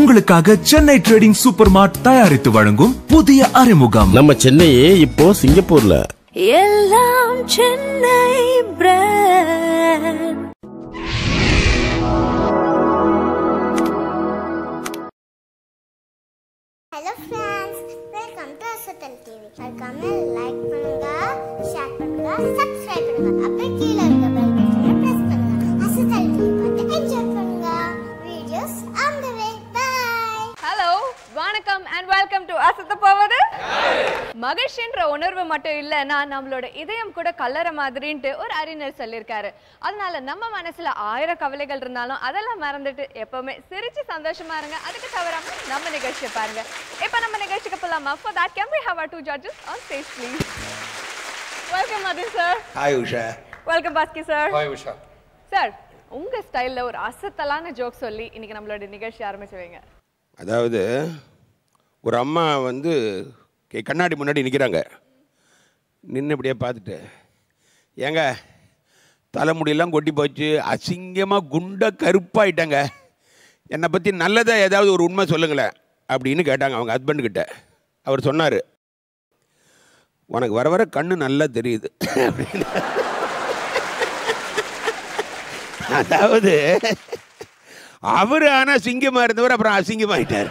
உங்களுக்காக Chennai trading super மார்ட் தயாரித்து வழங்கும் புதிய அறிமுகம் நம்ம சென்னையே இப்போ சிங்கப்பூர்ல எல்லாம் Chennai brand hello friends welcome to Asathal TV மறக்காம லைக் பண்ணுங்க ஷேர் பண்ணுங்க சப்ஸ்கிரைப் பண்ணுங்க அப்படியே கீழே இருக்க பெல் பட்டனை பிரஸ் பண்ணுங்க அசத்தல் டிவி பார்த்து என்ஜாய் பண்ணுங்க videos on the way bye hello வணக்கம் அண்ட் வெல்கம் டு அசத்த போவது மகிழ்ச்சின்ற உணர்வு மட்டும் இல்லைன்னா நம்மளோட இதயம் கூட கல்லற மாதிரின்ட்டு ஒரு அறிஞர் சொல்லியிருக்காரு அதனால நம்ம மனசுல ஆயிரம் கவலைகள் இருந்தாலும் அதெல்லாம் மறந்துட்டு எப்பவுமே சிரிச்சு சந்தோஷமா இருங்க அதுக்கு தவறாம நம்ம நிகழ்ச்சியை பாருங்க இப்போ நம்ம நிகழ்ச்சிக்கு போலாமா for that can we have our two judges on stage please welcome Madhan sir hi Usha welcome Bhaski sir hi Usha sir உங்க ஸ்டைல்ல ஒரு அசத்தலான ஜோக் சொல்லி இன்னைக்கு நம்மளோட நிகழ்ச்சி ஆரம்பிச்சு வைங்க அதாவது ஒரு அம்மா வந்து கே- கண்ணாடி முன்னாடி நிற்கிறாங்க நின்று இப்படியே பார்த்துட்டு ஏங்க தலைமுடியெல்லாம் கொட்டி போச்சு அசிங்கமாக குண்ட கருப்பாயிட்டாங்க என்னை பற்றி நல்லதாக ஏதாவது ஒரு உண்மை சொல்லுங்களேன் அப்படின்னு கேட்டாங்க அவங்க ஹஸ்பண்ட் கிட்ட அவர் சொன்னார் உனக்கு வர வர கண்ணு நல்லா தெரியுது அப்படின்னு அதாவது அவர் ஆனால் சிங்கமாக இருந்தவர் அப்புறம் அசிங்கமாயிட்டார்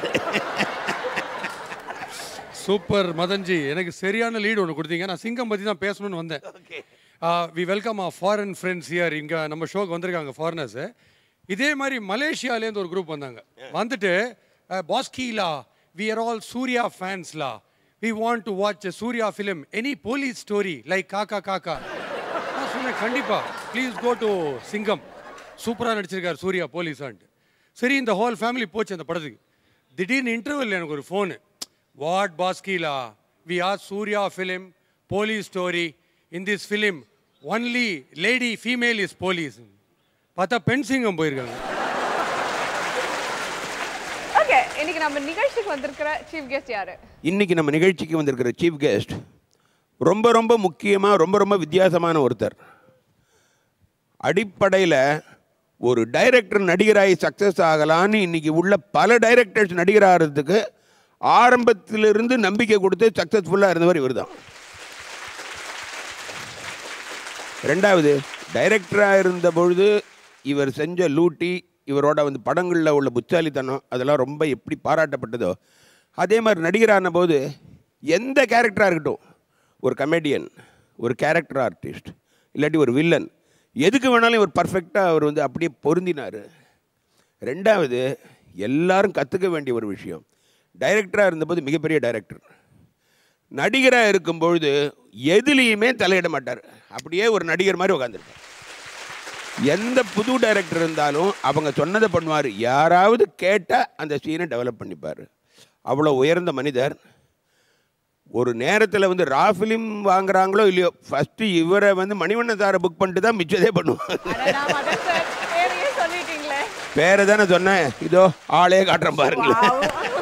சூப்பர் மதன்ஜி எனக்கு சரியான லீடு ஒன்று கொடுத்தீங்க நான் சிங்கம் பற்றி தான் பேசணும்னு வந்தேன் we welcome a foreign friends here இங்கே நம்ம ஷோக்கு வந்திருக்காங்க ஃபாரினர்ஸு இதே மாதிரி மலேசியாலேருந்து ஒரு குரூப் வந்தாங்க வந்துட்டு பாஸ்கீலா வி ஆர் ஆல் சூர்யா ஃபேன்ஸ்லா we want to watch Suriya film any police story like Kaakha Kaakha நான் சொன்னேன் கண்டிப்பா ப்ளீஸ் கோ டு சிங்கம் சூப்பராக நடிச்சிருக்காரு சூர்யா போலீஸான்ட்டு சரி இந்த ஹோல் ஃபேமிலி போச்சு அந்த படத்துக்கு திடீர்னு இன்டர்வல் எனக்கு ஒரு ஃபோனு வாட் பாஸ்கீலா we are Suriya film police story in this film only lady female is police பார்த்தா பெண் சிங்கம் போயிருக்காங்க ஓகே இன்னைக்கு நம்ம நிகழ்ச்சிக்கு வந்திருக்கிற சீஃப் கெஸ்ட் யாரு இன்னைக்கு நம்ம நிகழ்ச்சிக்கு வந்திருக்கிற சீஃப் கெஸ்ட் ரொம்ப ரொம்ப முக்கியமாக ரொம்ப ரொம்ப வித்தியாசமான ஒருத்தர் அடிப்படையில் ஒரு டைரக்டர் நடிகராகி சக்ஸஸ் ஆகலான்னு இன்னைக்கு உள்ள பல டைரக்டர்ஸ் நடிகராகிறதுக்கு ஆரம்பத்திலிருந்து நம்பிக்கை கொடுத்து சக்ஸஸ்ஃபுல்லாக இருந்தவர் இவர் தான் ரெண்டாவது டைரக்டராக இருந்த பொழுது இவர் செஞ்ச லூட்டி இவரோட வந்து படங்களில் உள்ள புத்தாலித்தனம் அதெல்லாம் ரொம்ப எப்படி பாராட்டப்பட்டதோ அதே மாதிரி நடிகரான போது எந்த கேரக்டராக இருக்கட்டும் ஒரு கமெடியன் ஒரு கேரக்டர் ஆர்டிஸ்ட் இல்லாட்டி ஒரு வில்லன் எதுக்கு வேணாலும் இவர் பர்ஃபெக்டாக அவர் வந்து அப்படியே பொருந்தினார் ரெண்டாவது எல்லாரும் கற்றுக்க வேண்டிய ஒரு விஷயம் டைரக்டராக இருந்தபோது மிகப்பெரிய டைரக்டர் நடிகராக இருக்கும்பொழுது எதுலேயுமே தலையிட மாட்டார் அப்படியே ஒரு நடிகர் மாதிரி உட்காந்துருப்பார் எந்த புது டைரக்டர் இருந்தாலும் அவங்க சொன்னதை பண்ணுவார் யாராவது கேட்டால் அந்த சீனை டெவலப் பண்ணிப்பார் அவ்வளோ உயர்ந்த மனிதர் ஒரு நேரத்தில் வந்து ரா ஃபிலிம் வாங்குறாங்களோ இல்லையோ ஃபஸ்ட்டு இவரை வந்து மணிவண்ணன் சாரை புக் பண்ணிட்டு தான் மிச்சதே பண்ணுவாங்க அடடா, மதன் sir, பேரையே சொல்லிட்டீங்களே பேரை தானே சொன்னேன் இதோ ஆளே காட்டுறேன் பாருங்களேன்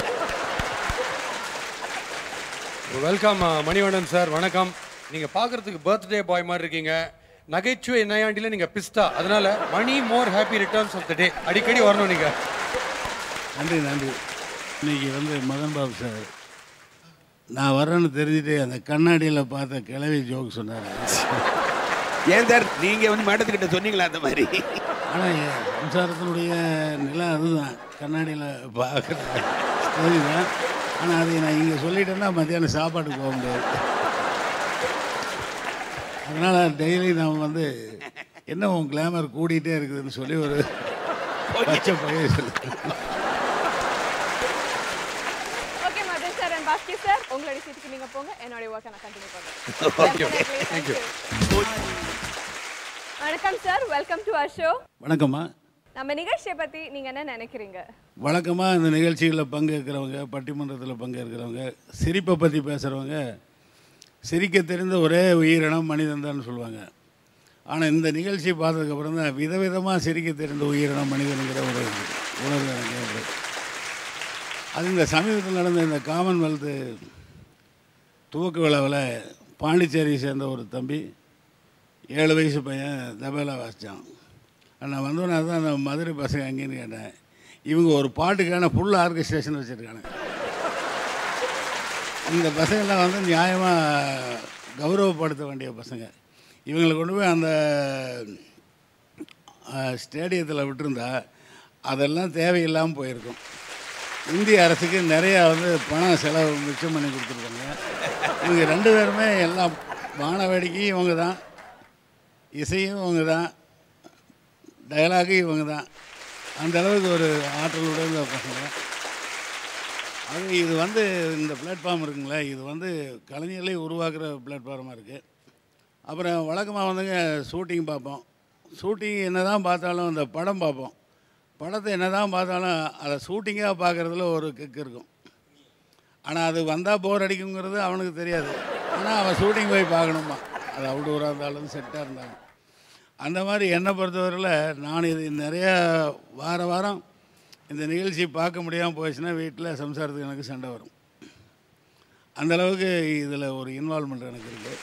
வெல்கம் மணிவண்ணன் சார் வணக்கம் நீங்கள் பார்க்குறதுக்கு பர்த்டே பாய் மாதிரி இருக்கீங்க நகைச்சுவை நையாண்டியில் நீங்கள் பிஸ்தா அதனால many more happy returns of the day அடிக்கடி வரணும் நீங்கள் நன்றி நன்றி இன்னைக்கு வந்து மதன் பாபு சார் நான் வரேன்னு தெரிஞ்சுட்டு அந்த கண்ணாடியில் பார்த்த கிளவி ஜோக் சொன்னார் ஏன் சார் நீங்கள் வந்து மேடத்துக்கிட்ட சொன்னீங்களா அந்த மாதிரி ஆனால் சம்சாரத்தினுடைய நிலை அதுதான் கண்ணாடியில் பார்க்குறது தான் ஆனால் அதை நான் இங்கே சொல்லிட்டேன்னா மத்தியானம் சாப்பாட்டுக்கு போக முடியாது அதனால் டெய்லி நான் வந்து என்ன உன் கிளாமர் கூடிட்டே இருக்குதுன்னு சொல்லி ஒரு பச்சை பையன் சொல்லி okay Madhan sir and Bhaski sir உங்களுடைய சீட்டுக்கு நீங்க போங்க என்னோட ஒர்க்கை நான் கண்டினியூ பண்றேன் Thank you. வணக்கம் sir welcome to our show வணக்கம்மா நம்ம நிகழ்ச்சியை பத்தி நீங்க என்ன நினைக்கிறீங்க வழக்கமாக இந்த நிகழ்ச்சிகளில் பங்கேற்கிறவங்க பட்டிமன்றத்தில் பங்கேற்கிறவங்க சிரிப்பை பற்றி பேசுகிறவங்க சிரிக்க தெரிந்த ஒரே உயிரினம் மனிதன் தான் சொல்லுவாங்க ஆனால் இந்த நிகழ்ச்சி பார்த்ததுக்கப்புறம் தான் விதவிதமாக சிரிக்க தெரிந்த உயிரினம் மனிதனுங்கிற ஒரு உணர்வு எனக்கு ஏற்படுது. அது இந்த சமீபத்தில் நடந்த இந்த காமன்வெல்த்து துவக்க விழாவில் பாண்டிச்சேரியை சேர்ந்த ஒரு தம்பி ஏழு வயசு பையன் தபேலா வாசித்தான் நான் வந்தோன்னே தான் அந்த மதுரை பசங்க எங்கேன்னு கேட்டேன் இவங்க ஒரு பாட்டுக்கான ஃபுல் ஆர்கஸ்ட்ரேஷன் வச்சுருக்காங்க இந்த பசங்கள்லாம் வந்து நியாயமாக கௌரவப்படுத்த வேண்டிய பசங்க இவங்களை கொண்டு போய் அந்த ஸ்டேடியத்தில் விட்டுருந்தா அதெல்லாம் தேவையில்லாமல் போயிருக்கும் இந்திய அரசுக்கு நிறையா வந்து பணம் செலவு மிச்சம் பண்ணி கொடுத்துருக்காங்க இவங்க ரெண்டு பேருமே எல்லாம் வான வேடிக்கையும் இவங்க தான் இசையும் இவங்க தான் டயலாகும் இவங்க தான் அந்த அளவுக்கு ஒரு ஆற்றல் உடைந்த பசங்க அது இது வந்து இந்த பிளாட்ஃபார்ம் இருக்குங்களே இது வந்து கலைஞர்களே உருவாக்குற பிளாட்ஃபார்மாக இருக்குது அப்புறம் வழக்கமாக வந்துங்க ஷூட்டிங் பார்ப்போம் ஷூட்டிங் என்ன தான் பார்த்தாலும் இந்த படம் பார்ப்போம் படத்தை என்ன தான் பார்த்தாலும் அதை ஷூட்டிங்காக பார்க்குறதுல ஒரு கிக் இருக்கும் ஆனால் அது வந்தால் போர் அடிக்குங்கிறது அவனுக்கு தெரியாது ஆனால் அவன் ஷூட்டிங் போய் பார்க்கணுமா அது அவுடோராக இருந்தாலும் செட்டாக இருந்தாலும் அந்த மாதிரி என்னை பொறுத்தவரையில் நான் இது நிறையா வார வாரம் இந்த நிகழ்ச்சி பார்க்க முடியாமல் போயிடுச்சுன்னா வீட்டில் சம்சாரத்துக்கு எனக்கு சண்டை வரும் அந்த அளவுக்கு இதில் ஒரு இன்வால்மெண்ட் எனக்கு இருக்குது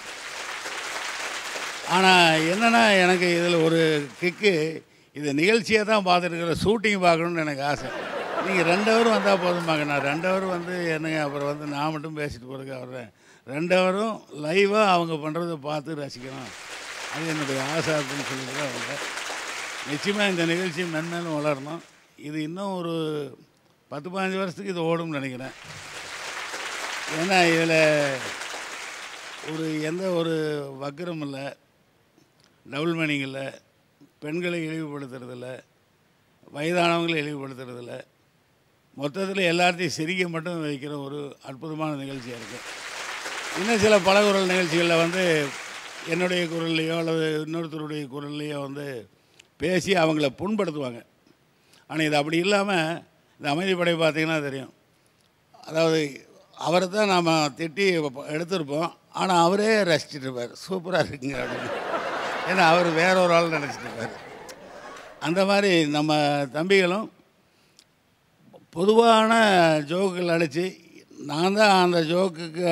ஆனால் என்னென்னா எனக்கு இதில் ஒரு கிக்கு இது நிகழ்ச்சியை தான் பார்த்துருக்குற ஷூட்டிங் பார்க்கணுன்னு எனக்கு ஆசை நீங்கள் ரெண்டு ஹவரும் வந்தால் போதுமாங்க நான் ரெண்டு ஹவரும் வந்து என்னங்க அப்புறம் வந்து நான் மட்டும் பேசிட்டு போகிறதுக்கு வர்றேன் ரெண்டு ஹவரும் லைவாக அவங்க பண்ணுறதை பார்த்து ரசிக்கணும் அது என்னுடைய ஆசை அப்படின்னு சொல்லிட்டு தான் வந்தேன் நிச்சயமாக இந்த நிகழ்ச்சி மென்மேலும் வளரணும் இது இன்னும் ஒரு பத்து பதினஞ்சு வருஷத்துக்கு இது ஓடும்னு நினைக்கிறேன் ஏன்னா இதில் ஒரு எந்த ஒரு வக்கரம் இல்லை டபுள் மீனிங் இல்லை பெண்களை இழிவுபடுத்துறதில்ல வயதானவங்களை இழிவுபடுத்துறதில்ல மொத்தத்தில் எல்லாத்தையும் சிரிக்க மட்டும் வைக்கிற ஒரு அற்புதமான நிகழ்ச்சியாக இருக்குது இன்னும் சில பலகுரல் நிகழ்ச்சிகளில் வந்து என்னுடைய குரல்லையோ அல்லது இன்னொருத்தருடைய குரல்லையோ வந்து பேசி அவங்கள புண்படுத்துவாங்க ஆனால் இது அப்படி இல்லாமல் இந்த அமைதிப்படை பார்த்தீங்கன்னா தெரியும் அதாவது அவரை தான் நாம் திட்டி எடுத்திருப்போம் ஆனால் அவரே ரசிச்சுட்டு இருப்பார் சூப்பராக இருக்குங்க அப்படின்னு ஏன்னா அவர் வேற ஒரு ஆள் நினச்சிட்டு இருப்பார் அந்த மாதிரி நம்ம தம்பிகளும் பொதுவான ஜோக்குகள் அடித்து நான் தான் அந்த ஜோக்குக்கு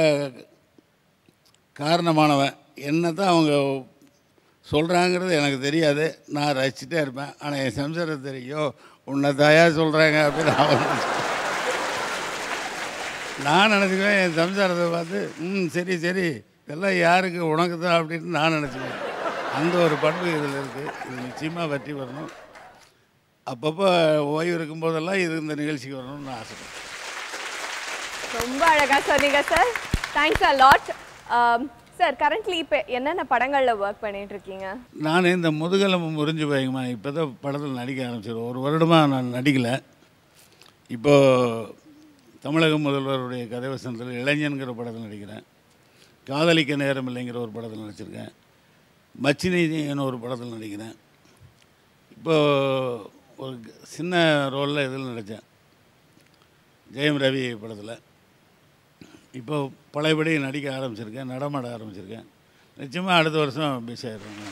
காரணமானவன் என்ன தான் அவங்க சொல்கிறாங்கிறது எனக்கு தெரியாது நான் ரசிச்சுட்டே இருப்பேன் ஆனால் என் சம்சாரம் தெரியும் உன்னை தாயா சொல்கிறாங்க அப்படின்னு அவன் நான் நினச்சிக்குவேன் என் சம்சாரத்தை பார்த்து ம் சரி சரி இதெல்லாம் யாருக்கு உனக்கு தான் அப்படின்னு நான் நினச்சிக்குவேன் அந்த ஒரு பண்பு இதில் இருக்குது இது நிச்சயமாக வெற்றி வரணும் அப்பப்போ ஓய்வு இருக்கும்போதெல்லாம் இது இந்த நிகழ்ச்சிக்கு வரணும்னு நான் ஆசைப்படுறேன் ரொம்ப அழகா சொன்னீங்க sir thanks a lot sir currently இப்போ என்னென்ன படங்கள்ல ஒர்க் பண்ணிட்டு இருக்கீங்க நான் இந்த முதுகெலும்பு முறிஞ்சு போய்க்குமா இப்போ தான் படத்தில் நடிக்க ஆரம்பிச்சிருவேன் ஒரு வருடமாக நான் நடிக்கலை இப்போது தமிழக முதல்வருடைய கதை வசனத்தில் இளைஞன்கிற படத்தில் நடிக்கிறேன் காதலிக்க நேரம் இல்லைங்கிற ஒரு படத்தில் நடிச்சிருக்கேன் மச்சினின்னு ஒரு படத்தில் நடிக்கிறேன் இப்போது ஒரு சின்ன ரோலில் இதில் நடித்தேன் ஜெயம் ரவி படத்தில் இப்போ பழையபடி நடிக்க ஆரம்பிச்சிருக்கேன் நடமாட ஆரம்பிச்சிருக்கேன் நிச்சயமாக அடுத்த வருஷம் பிஸி ஆயிடுவேன்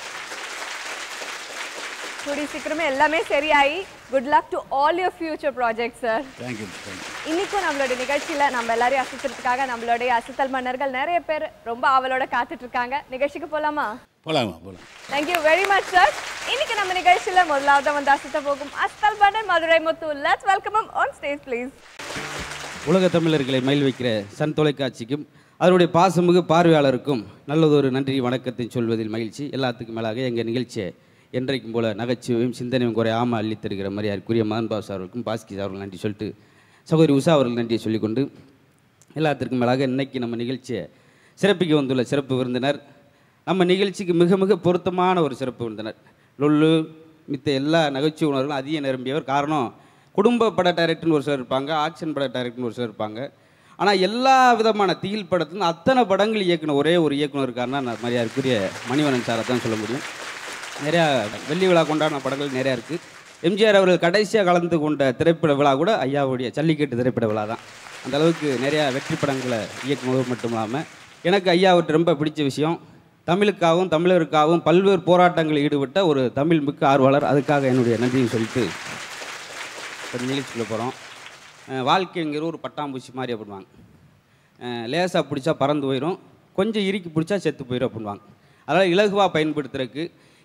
கூடி சீக்கிரமே எல்லாமே சரியாயி good luck to all your future project sir thank you thank you இன்னைக்கும் நம்மளோட நிகழ்ச்சியில நம்ம எல்லாரையும் அசத்துறதுக்காக நம்மளுடைய அசத்தல் மன்னர்கள் நிறைய பேர் ரொம்ப ஆவலோட காத்துட்டு இருக்காங்க நிகழ்ச்சிக்கு போலாமா போகலாமா போகலாம் தேங்க்யூ வெரி மச் சார் இன்னைக்கு நம்ம நிகழ்ச்சியில முதலாவது வந்து அசத்த போகும் அஸ்தல் மன்னர் Madurai Muthu let's welcome on stage please உலக தமிழர்களை மயில் வைக்கிற சன் தொலைக்காட்சிக்கும் அதனுடைய பாசமிகு பார்வையாளருக்கும் நல்லதொரு நன்றி வணக்கத்தை சொல்வதில் மகிழ்ச்சி எல்லாத்துக்கும் மேலாக எங்கள் நிகழ்ச்சியை என்றைக்கும் போல நகைச்சுவையும் சிந்தனையும் குறையாமல் அள்ளித் தருகிற மரியாதைக்குரிய மதன் பாஸ் அவர்களுக்கும் பாஸ்கி அவர்கள் நன்றி சொல்லிட்டு சகோதரி உஷா அவர்கள் நன்றியை சொல்லிக்கொண்டு எல்லாத்திற்கும் மேலாக இன்னைக்கு நம்ம நிகழ்ச்சியை சிறப்பிக்க வந்துள்ள சிறப்பு விருந்தினர் நம்ம நிகழ்ச்சிக்கு மிக மிக பொருத்தமான ஒரு சிறப்பு விருந்தினர் லொல்லு மித்த எல்லா நகைச்சுவை உணர்களும் அதிக நிரம்பியவர் காரணம் குடும்ப பட டைரக்டர்னு ஒரு சிலர் இருப்பாங்க ஆக்ஷன் பட டைரக்டர்னு ஒரு சிலர் இருப்பாங்க ஆனால் எல்லா விதமான திகில் படத்துல அத்தனை படங்கள் இயக்குன ஒரே ஒரு இயக்குனர் இருக்காருன்னா நான் மரியாதைக்குரிய மணிவண்ணன் சாரை தான் சொல்ல முடியும் நிறையா வெள்ளி விழா கொண்டாடின படங்கள் நிறையா இருக்குது எம்ஜிஆர் அவர்கள் கடைசியாக கலந்து கொண்ட திரைப்பட விழா கூட ஐயாவுடைய ஜல்லிக்கட்டு திரைப்பட விழா தான் அந்த அளவுக்கு நிறையா வெற்றி படங்களை இயக்குனது மட்டும் இல்லாமல் எனக்கு ஐயாவுக்கு ரொம்ப பிடிச்ச விஷயம் தமிழுக்காகவும் தமிழருக்காகவும் பல்வேறு போராட்டங்களில் ஈடுபட்ட ஒரு தமிழ் மிக்க ஆர்வலர் அதுக்காக என்னுடைய நன்றியை சொல்லிட்டு ஒரு நிகழ்ச்சிக்குள்ளே போகிறோம் வாழ்க்கைங்கிற ஒரு பட்டாம்பூச்சி மாதிரி அப்படின்வாங்க லேசாக பிடிச்சா பறந்து போயிடும் கொஞ்சம் இறுக்கி பிடிச்சா செத்து போயிடும் அப்படின்வாங்க அதனால் இலகுவாக பயன்படுத்துறதுக்கு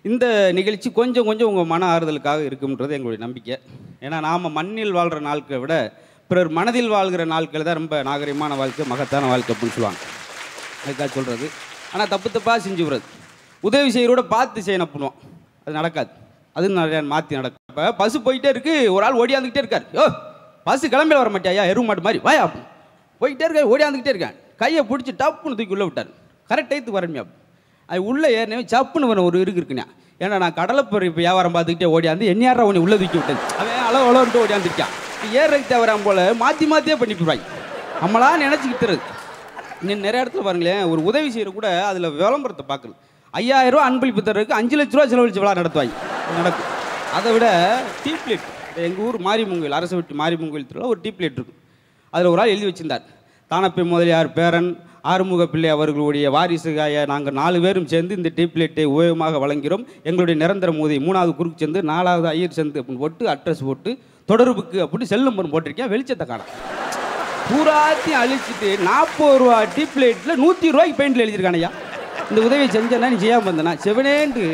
இந்த நிகழ்ச்சி கொஞ்சம் கொஞ்சம் உங்கள் மன ஆறுதலுக்காக இருக்கும்ன்றது எங்களுடைய நம்பிக்கை ஏன்னா நாம் மண்ணில் வாழ்கிற நாட்களை விட பிறர் மனதில் வாழ்கிற நாட்கள் தான் ரொம்ப நாகரிகமான வாழ்க்கை மகத்தான வாழ்க்கை அப்படின்னு சொல்லுவாங்க அதுக்காக சொல்கிறது ஆனால் தப்பு தப்பாக செஞ்சு விடுறது உதவி செய்கிறோட பார்த்து செய்யணும் பண்ணுவோம் அது நடக்காது அது நிறையா மாற்றி நடக்கும் இப்போ பஸ் போயிட்டே இருக்கு ஒரு ஆள் ஓடியாந்துக்கிட்டே இருக்கார் யோ பஸ் கிளம்பில வர மாட்டியா எருவு மாட்டு மாதிரி வாயா போயிட்டே இருக்க ஓடியாந்துக்கிட்டே இருக்கேன் கையை பிடிச்சி டப்புன்னு தூக்கி உள்ளே விட்டார் கரெக்ட் டயத்துக்கு வரமியா அது உள்ளே ஏறினவே சப்புன்னு வர ஒரு இருக்கு இருக்குண்ணா ஏன்னா நான் கடலைப்பொறி இப்போ வியாபாரம் பார்த்துக்கிட்டே ஓடியாந்து என்னையாரா உன்னை உள்ளே தூக்கி விட்டது அவன் அளவு அளவுன்ட்டு ஓடியாந்துருக்கான் ஏறதுக்கு தேவரான் போல மாற்றி மாற்றியே பண்ணி போடுவாங்க நம்மளா நினச்சிக்கிட்டுறது இன்னும் நிறைய இடத்துல பாருங்களேன் ஒரு உதவி செய்கிற கூட அதில் விளம்பரத்தை பார்க்கணும் ஐயாயிரம் ரூபா அன்பளிப்பு தர்றதுக்கு அஞ்சு லட்ச ரூபா செலவழிச்சு விழா நடத்துவாங்க இது நடக்கும் அதை விட டீ பிளேட் எங்கள் ஊர் மாரிமங்கல் அரசு விட்டு மாரிமங்கல் திருவிழா ஒரு டீ பிளேட் இருக்கும் அதில் ஒரு ஆள் எழுதி வச்சிருந்தார் தானப்பை முதலியார் பேரன் ஆறுமுக பிள்ளை அவர்களுடைய வாரிசுகாய நாங்கள் நாலு பேரும் சேர்ந்து இந்த டீ பிளேட்டை உபயோகமாக வழங்கிறோம் எங்களுடைய நிரந்தர மோதி மூணாவது குறுக்கு சேர்ந்து நாலாவது ஐயர் சேர்ந்து அப்படின்னு போட்டு அட்ரஸ் போட்டு தொடர்புக்கு அப்படின்னு செல் நம்பர் போட்டிருக்கேன் வெளிச்சத்தை காணும் பூராத்தையும் அழிச்சிட்டு நாற்பது ரூபா டீ பிளேட்டில் நூற்றி ரூபாய்க்கு பெயிண்டில் எழுதியிருக்கானையா இந்த உதவியை செஞ்சேன்னா நீ செய்யாமல் வந்தனா செவனேன்ட்டு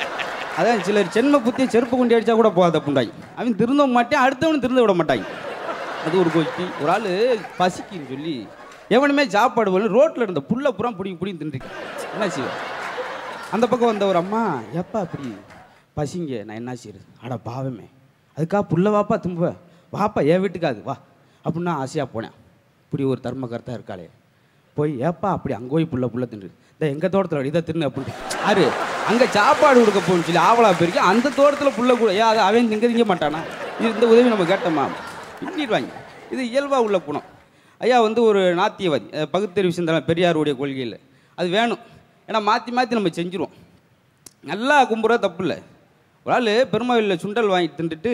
அதான் சிலர் சென்ம புத்தியை செருப்பு கொண்டு அடிச்சா கூட போகாத புண்டாய் அவன் திருந்த மாட்டேன் அடுத்தவனும் திருந்த விட மாட்டாங்க அது ஒரு கோஷ்டி ஒரு ஆள் பசிக்குன்னு சொல்லி எவனுமே சாப்பாடு பண்ணி ரோட்டில் இருந்த புல்ல புறம் பிடிங்கி பிடிங்கி தின்றுருக்கேன் என்ன செய்வேன் அந்த பக்கம் வந்த ஒரு அம்மா எப்பா அப்படி பசிங்க நான் என்ன செய்யுது அட பாவமே அதுக்காக புல்ல வாப்பா தும்ப வாப்பா என் வீட்டுக்காது வா அப்படின்னா ஆசையாக போனேன் இப்படி ஒரு தர்மகர்த்தா இருக்காளே போய் ஏப்பா அப்படி அங்கே போய் புள்ள புள்ள தின்று இந்த எங்கள் தோட்டத்தில் இதை தின்னு அப்படின்ட்டு ஆறு அங்கே சாப்பாடு கொடுக்க போகணும்னு சொல்லி ஆவலா போயிருக்கேன் அந்த தோட்டத்தில் புள்ள கூட ஏன் அதை அவன் திங்க திங்க மாட்டானா இது இந்த உதவி நம்ம கேட்டோமா பின்னிடுவாங்க இது இயல்பாக உள்ள குணம் ஐயா வந்து ஒரு நாத்தியவாதி அஹ் பகுத்தறிவு சிந்தனை பெரியாருடைய கொள்கையில் அது வேணும் ஏன்னா மாற்றி மாற்றி நம்ம செஞ்சுருவோம் நல்லா கும்புறது தப்பு இல்லை ஒரு ஆள் பெருமாவில் சுண்டல் வாங்கி தின்றுட்டு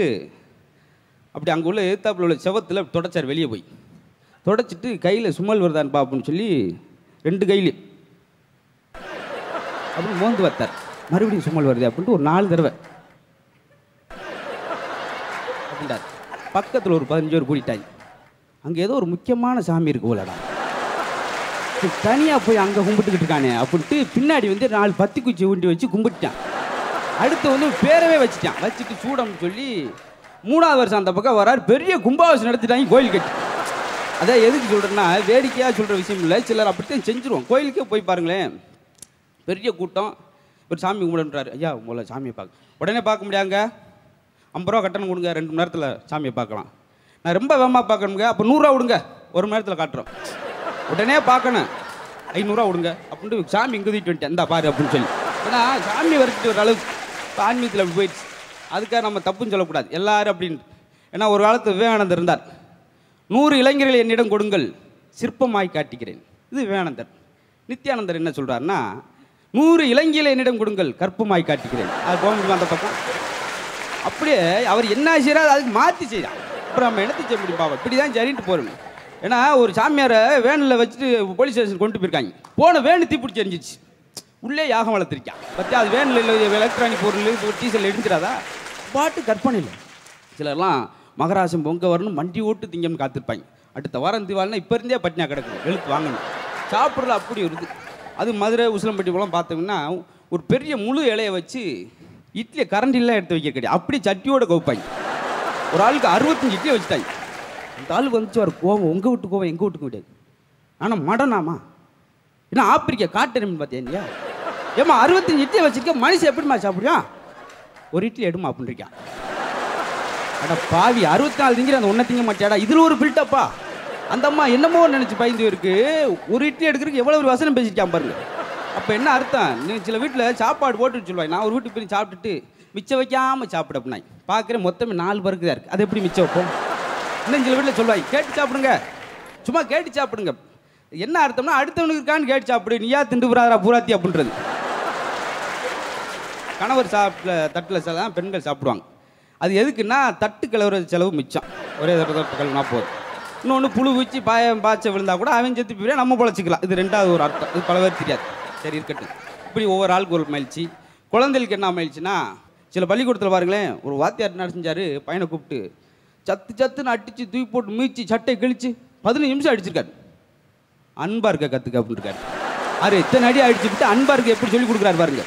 அப்படி அங்கே உள்ள எதிர்த்தாப்புல உள்ள செவத்தில் தொடச்சார் வெளியே போய் தொடச்சிட்டு கையில் சுமல் வருதான்னு பார்ப்போம்னு சொல்லி ரெண்டு கையிலையும் அப்படின்னு மோந்து வைத்தார் மறுபடியும் சுமல் வருது அப்படின்ட்டு ஒரு நாலு தடவை அப்படின்ட்டார் பக்கத்தில் ஒரு பதினஞ்சு பேர் கூட்டிட்டாங்க அங்கே ஏதோ ஒரு முக்கியமான சாமி இருக்கு போலடா தனியாக போய் அங்கே கும்பிட்டுக்கிட்டு இருக்கானே அப்படின்ட்டு பின்னாடி வந்து நாலு பத்தி குச்சி ஊண்டி வச்சு கும்பிட்டான் அடுத்து வந்து பேரவே வச்சுட்டான் வச்சுட்டு சூடம்னு சொல்லி மூணாவது வருஷம் அந்த பக்கம் வரார் பெரிய கும்பாபிஷேகம் நடத்திட்டாங்க கோயில் கட்டி அதான் எதுக்கு சொல்கிறேன்னா வேடிக்கையாக சொல்கிற விஷயம் இல்லை சிலர் அப்படித்தான் செஞ்சுருவோம் கோயிலுக்கே போய் பாருங்களேன் பெரிய கூட்டம் ஒரு சாமி கும்பிடுன்றாரு ஐயா உங்களை சாமியை பார்க்க உடனே பார்க்க முடியாங்க ஐம்பது ரூபா கட்டணம் கொடுங்க ரெண்டு மணி நேரத்தில் சாமியை பார்க்கலாம் நான் ரொம்ப வேகமாக பார்க்கணுங்க அப்போ நூறுரூவா விடுங்க ஒரு மணி நேரத்தில் காட்டுறோம் உடனே பார்க்கணும் ஐநூறுரூவா விடுங்க அப்படின்ட்டு சாமி இங்கே தூக்கிட்டு வந்துட்டேன் இந்தா பாரு அப்படின்னு சொல்லி ஏன்னா சாமி வரைச்சிட்டு ஒரு அளவுக்கு இப்போ ஆன்மீகத்தில் அப்படி போயிடுச்சு அதுக்காக நம்ம தப்புன்னு சொல்லக்கூடாது எல்லாரும் அப்படின்னு ஏன்னா ஒரு காலத்து விவேகானந்தர் இருந்தார் நூறு இளைஞர்கள் என்னிடம் கொடுங்கள் சிற்பமாய் காட்டுகிறேன் இது விவேகானந்தர் நித்யானந்தர் என்ன சொல்றாருன்னா நூறு இளைஞர்களை என்னிடம் கொடுங்கள் கற்பமாய் காட்டுகிறேன் அது போக முடியுமா அந்த பக்கம் அப்படியே அவர் என்ன செய்யறாரு அதுக்கு மாற்றி செய்யறான் அப்புறம் நம்ம என்னத்தை செய்ய முடியும் பாவம் இப்படி தான் சரின்ட்டு போறோம் ஏன்னா ஒரு சாமியாரை வேனில் வச்சுட்டு போலீஸ் ஸ்டேஷன் கொண்டு போயிருக்காங்க போன வேனு தீப்பிடிச்சு எரிஞ்சிச்சு உள்ளே யாகம் வளர்த்துருக்கான் பற்றி அது வேனில் இல்லை எலக்ட்ரானிக் பொருள் டீசல் எடுத்துடாதா பாட்டு கற்பனை இல்லை சிலர்லாம் மகராசம் பொங்க வரணும் மண்டி ஓட்டு திங்கம்னு காத்திருப்பாங்க அடுத்த வாரம் தீவாளினா இப்போ இருந்தே பட்டினியாக கிடக்கும் எழுத்து வாங்கணும் சாப்பிட்றது அப்படி வருது அது மதுரை உசிலம்பட்டி போலாம் பார்த்தோம்னா ஒரு பெரிய முழு இலையை வச்சு இட்லியை கரண்டிலாம் எடுத்து வைக்க கிடையாது அப்படி சட்டியோட கவுப்பாங்க ஒரு ஆளுக்கு அறுபத்தஞ்சு இட்லியை வச்சுட்டாங்க அந்த ஆளுக்கு வந்துச்சு ஒரு கோவம் உங்கள் வீட்டு கோவம் எங்கள் வீட்டுக்கு கிடையாது ஆனால் மடனாமா ஏன்னா ஆப்பிரிக்கா காட்டணும் பார்த்தியா இல்லையா ஏமா அறுபத்தஞ்சு இட்லியை வச்சிருக்க மனுஷன் எப்படிம்மா சாப்பிடுவான் ஒரு இட்லி எடுமா அப்படின்னு இருக்கான் அட பாவி அறுபத்தி நாலு திங்கிற அந்த ஒன்றை திங்க மாட்டியாடா இதில் ஒரு பில்டப்பா அந்த அம்மா என்னமோ நினச்சி பயந்து இருக்கு ஒரு இட்லி எடுக்கிறதுக்கு எவ்வளோ ஒரு வசனம் பேசிட்டான் பாருங்க அப்போ என்ன அர்த்தம் நீ சில வீட்டில் சாப்பாடு போட்டு சொல்லுவாங்க நான் ஒரு வீட்டுக்கு போய் சாப்பிட்டுட்டு மிச்சம் வைக்காம சாப்பிட அப்படின்னாங்க பார்க்குறேன் மொத்தமே நாலு பேருக்கு தான் இருக்குது அது எப்படி மிச்சம் வைப்போம் இன்னும் சில வீட்டில் சொல்லுவாங்க கேட்டு சாப்பிடுங்க சும்மா கேட்டு சாப்பிடுங்க என்ன அர்த்தம்னா அடுத்தவனுக்கு இருக்கான்னு கேட்டு சாப்பிடு நீயா திண்டு புறாதரா பூராத்தி அப்படின்றது கணவர் சாப்பிட்ட தட்டில் தான் பெண்கள் சாப்பிடுவாங்க அது எதுக்குன்னா தட்டு கழுவுற செலவு மிச்சம் ஒரே தட்டு தட்டு கழுவுனா போதும் இன்னொன்று புழு வச்சு பாயம் பாய்ச்ச விழுந்தா கூட அவன் செத்து போய் நம்ம பொழைச்சிக்கலாம் இது ரெண்டாவது ஒரு அர்த்தம் இது பல பேர் தெரியாது சரி இருக்கட்டும் இப்படி ஒவ்வொரு ஆளுக்கு ஒரு மகிழ்ச்சி குழந்தைகளுக்கு என்ன மகிழ்ச்சினா சில பள்ளிக்கூடத்தில் பாருங்களேன் ஒரு வாத்தியார் என்ன செஞ்சாரு பையனை கூப்பிட்டு சத்து சத்துன்னு அடிச்சு தூக்கி போட்டு மீச்சு சட்டை கிழிச்சு பதினஞ்சு நிமிஷம் அடிச்சிருக்காரு அன்பா இருக்க கற்றுக்க அப்படின்னு இருக்காரு அரு இத்தனை அடி அடிச்சு விட்டு அன்பா இருக்க எப்படி சொல்லி கொடுக்குறாரு பாருங்க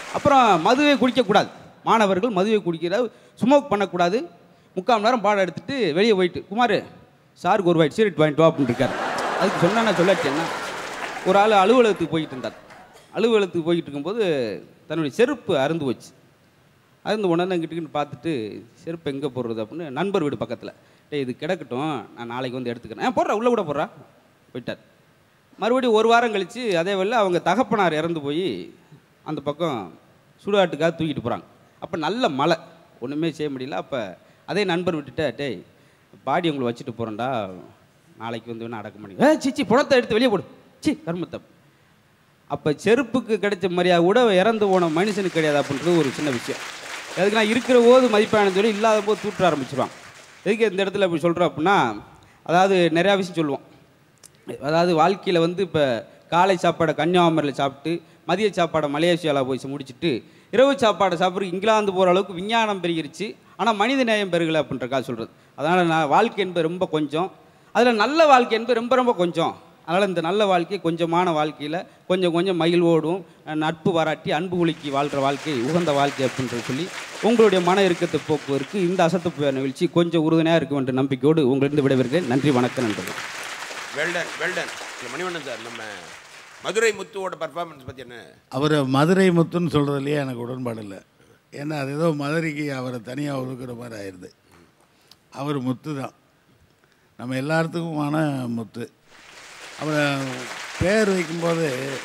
அப்புறம் மதுவை குடிக்கக்கூடாது மாணவர்கள் மதுவை குடிக்கிற ஸ்மோக் பண்ணக்கூடாது முக்கால் மணி நேரம் பாடம் எடுத்துட்டு வெளியே போயிட்டு குமார் சாருக்கு ஒரு வாய்ட் சீரட் வாங்கிட்டு வா அப்படின்னு இருக்காரு அதுக்கு சொன்னா நான் சொல்லாச்சேன்னா ஒரு ஆள் அலுவலகத்துக்கு போயிட்டு இருந்தார் அலுவலகத்துக்கு போயிட்டு இருக்கும்போது தன்னுடைய செருப்பு அருந்து போச்சு அருந்து உடனே கிட்டுக்கிட்டு பார்த்துட்டு செருப்பு எங்கே போடுறது அப்படின்னு நண்பர் வீடு பக்கத்தில் டேய் இது கிடக்கட்டும் நான் நாளைக்கு வந்து எடுத்துக்கிறேன் ஏன் போடுறா உள்ளே கூட போடுறா போயிட்டார் மறுபடியும் ஒரு வாரம் கழித்து அதே வேளை அவங்க தகப்பனார் இறந்து போய் அந்த பக்கம் சுடுகாட்டுக்காக தூக்கிட்டு போகிறாங்க அப்போ நல்ல மழை ஒன்றுமே செய்ய முடியல அப்போ அதே நண்பர் விட்டுட்ட டேய் பாடி உங்களை வச்சுட்டு போகிறேன்டா நாளைக்கு வந்து வேணா அடக்க முடியும் ஏ சிச்சி புணத்தை எடுத்து வெளியே போடு சி கர்மத்தை அப்போ செருப்புக்கு கிடைச்ச மரியாதை கூட இறந்து போன மனுஷனுக்கு கிடையாது அப்படின்றது ஒரு சின்ன விஷயம் எதுக்கு நான் இருக்கிற போது மதிப்பான சொல்லி இல்லாத போது தூற்ற ஆரம்பிச்சிருவான் எதுக்கு இந்த இடத்துல இப்படி சொல்கிறோம் அப்படின்னா அதாவது நிறையா விஷயம் சொல்லுவோம் அதாவது வாழ்க்கையில் வந்து இப்போ காலை சாப்பாடை கன்னியாகுமரியில் சாப்பிட்டு மதிய சாப்பாடை மலேசியாவில் போய் முடிச்சுட்டு இரவு சாப்பாடை சாப்பிட்றதுக்கு இங்கிலாந்து போகிற அளவுக்கு விஞ்ஞானம் பெருகிருச்சு ஆனால் மனித நேயம் பெருகலை அப்படின்றக்கா சொல்கிறது அதனால் நான் வாழ்க்கை என்பது ரொம்ப கொஞ்சம் அதில் நல்ல வாழ்க்கை என்பது ரொம்ப ரொம்ப கொஞ்சம் அதனால் இந்த நல்ல வாழ்க்கை கொஞ்சமான வாழ்க்கையில் கொஞ்சம் கொஞ்சம் மகிழ்வோடும் அஹ், நட்பு பாராட்டி அன்பு குலுக்கி வாழ்கிற வாழ்க்கை உகந்த வாழ்க்கை அப்படின்றது சொல்லி உங்களுடைய மன இறுக்கத்தை போக்குவதற்கு இந்த அசத்து புயல் நிகழ்ச்சி கொஞ்சம் உறுதுணையாக இருக்கும் என்ற நம்பிக்கையோடு உங்களிருந்து விடைபெறுகிறேன் நன்றி வணக்கம் நண்பர்கள் வெல்டன் வெல்டன் மணிவண்ணன் சார் நம்ம மதுரை முத்துவோட பர்ஃபார்மன்ஸ் பற்றி என்ன அவர் மதுரை முத்துன்னு சொல்கிறதுலையே எனக்கு உடன்பாடு இல்லை ஏன்னா அது ஏதோ மதுரைக்கு அவரை தனியாக ஒதுக்குற மாதிரி ஆயிடுது அவர் முத்து தான் நம்ம எல்லாத்துக்குமான முத்து அவரை பேர் வைக்கும்போது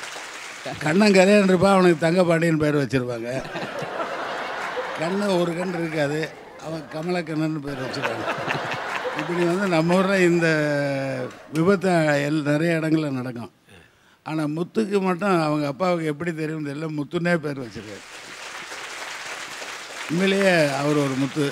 கண்ணன் இருப்பா அவனுக்கு தங்கப்பாண்டியன் பேர் வச்சுருப்பாங்க கண்ணு ஒரு கண் இருக்காது அவன் கமலக்கண்ணன் பேர் வச்சுருக்காங்க இப்படி வந்து நம்ம ஊரில் இந்த விபத்து எல் நிறைய இடங்களில் நடக்கும் ஆனால் முத்துக்கு மட்டும் அவங்க அப்பாவுக்கு எப்படி தெரியும் தெரியல முத்துனே பேர் வச்சிருக்காரு உண்மையிலேயே அவர் ஒரு முத்து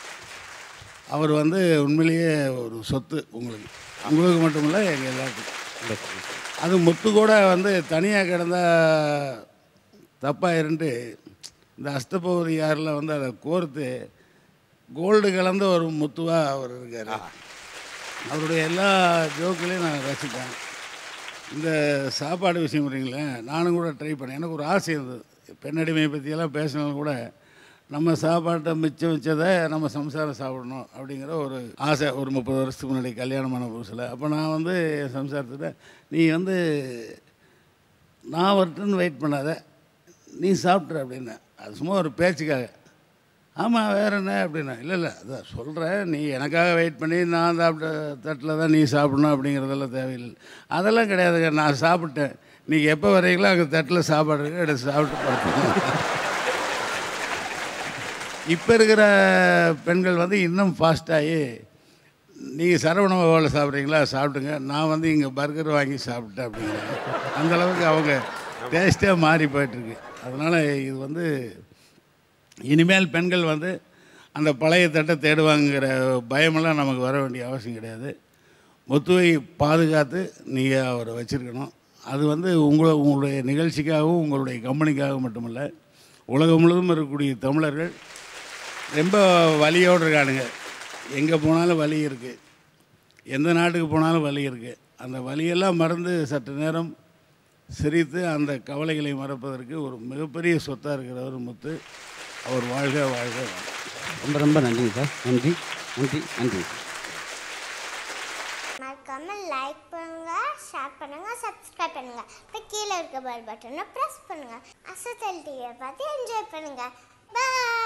அவர் வந்து உண்மையிலேயே ஒரு சொத்து உங்களுக்கு உங்களுக்கு மட்டும் இல்லை எங்கள் எல்லாத்துக்கும் அது முத்து கூட வந்து தனியாக கிடந்தா தப்பாயிருன்ட்டு இந்த அஷ்டபௌரி யாரில் வந்து அதை கோர்த்து கோல்டு கலந்த ஒரு முத்துவாக அவர் இருக்கார் அவருடைய எல்லா ஜோக்களையும் நான் ரசிப்பேன் இந்த சாப்பாடு விஷயம் இல்லைங்களே நானும் கூட ட்ரை பண்ணேன் எனக்கு ஒரு ஆசை இருந்தது பெண்ணடிமையை பற்றியெல்லாம் பேசினாலும் கூட நம்ம சாப்பாட்டை மிச்சம் வச்சதை நம்ம சம்சாரம் சாப்பிடணும் அப்படிங்கிற ஒரு ஆசை ஒரு முப்பது வருஷத்துக்கு முன்னாடி கல்யாணமான புதுசில் அப்போ நான் வந்து என் சம்சாரத்தில் நீ வந்து நான் வரட்டுன்னு வெயிட் பண்ணாத நீ சாப்பிட்ற அப்படின்னேன் அது சும்மா ஒரு பேச்சுக்காக ஆமாம் வேற என்ன அப்படின்னா இல்லை இல்லை அதான் சொல்கிறேன் நீ எனக்காக வெயிட் பண்ணி நான் சாப்பிட்ட தட்டில் தான் நீ சாப்பிடணும் அப்படிங்கிறதெல்லாம் தேவையில்லை அதெல்லாம் கிடையாதுங்க நான் சாப்பிட்டேன் நீங்கள் எப்போ வரீங்களோ அங்கே தட்டில் சாப்பாடு இருக்கு எடுத்து சாப்பிட்டு படுத்துக்கணும் இப்போ இருக்கிற பெண்கள் வந்து இன்னும் ஃபாஸ்ட்டாகி நீங்கள் சரவண பவனில் சாப்பிட்றீங்களா சாப்பிடுங்க நான் வந்து இங்கே பர்கர் வாங்கி சாப்பிட்டேன் அப்படிங்கிறாங்க அந்த அளவுக்கு அவங்க டேஸ்ட்டே மாறி போயிட்டுருக்கு அதனால் இது வந்து இனிமேல் பெண்கள் வந்து அந்த பழைய தட்டை தேடுவாங்கிற பயமெல்லாம் நமக்கு வர வேண்டிய அவசியம் கிடையாது முத்துவை பாதுகாத்து நீங்கள் அவரை வச்சுருக்கணும் அது வந்து உங்களை உங்களுடைய நிகழ்ச்சிக்காகவும் உங்களுடைய கம்பெனிக்காகவும் மட்டுமல்ல உலகம் முழுவதும் இருக்கக்கூடிய தமிழர்கள் ரொம்ப வலியோடு இருக்கானுங்க எங்கே போனாலும் வலி இருக்குது எந்த நாட்டுக்கு போனாலும் வலி இருக்குது அந்த வலியெல்லாம் மறந்து சற்று நேரம் சிரித்து அந்த கவலைகளை மறப்பதற்கு ஒரு மிகப்பெரிய சொத்தாக இருக்கிறவர் முத்து அவர் வாழ்க வாழ்க வாழ்க ரொம்ப ரொம்ப நன்றிங்க சார் நன்றி நன்றி நன்றி மறக்காம லைக் பண்ணுங்க ஷேர் பண்ணுங்க சப்ஸ்கிரைப் பண்ணுங்க இப்போ கீழே இருக்க பெல் பட்டனை ப்ரெஸ் பண்ணுங்க அசத்தல் டிவியை பார்த்து என்ஜாய் பண்ணுங்க பாய்